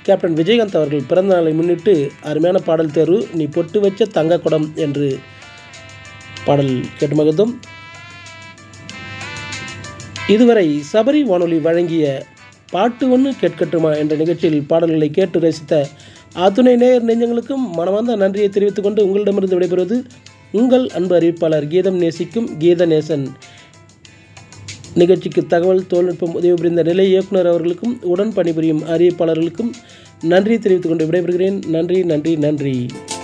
captain Vijayakanth அவர்கள் பிறந்த நாளை முன்னிட்டு அருமையான பாடல் தேர்வு நீ பொட்டு வச்ச தங்க குடம் என்று பாடல் கேட்டு மகிழ்ந்தோம் இதுவரை சபரி வானொலி வழங்கிய பாட்டு ஒன்று கேட்கட்டுமா என்ற நிகழ்ச்சியில் பாடல்களை கேட்டு ரசித்த அத்துணை நேயர் நெஞ்சங்களுக்கும் மனமார்ந்த நன்றியை தெரிவித்துக் கொண்டு உங்களிடமிருந்து விடைபெறுவது உங்கள் அன்பு அறிவிப்பாளர் கீதம் நேசிக்கும் கீதநேசன் நிகழ்ச்சிக்கு தகவல் தொழில்நுட்பம் உதவி புரிந்த நிலை இயக்குனர் அவர்களுக்கும் உடன் பணிபுரியும் அறிவிப்பாளர்களுக்கும் நன்றி தெரிவித்துக் கொண்டு விடைபெறுகிறேன் நன்றி நன்றி நன்றி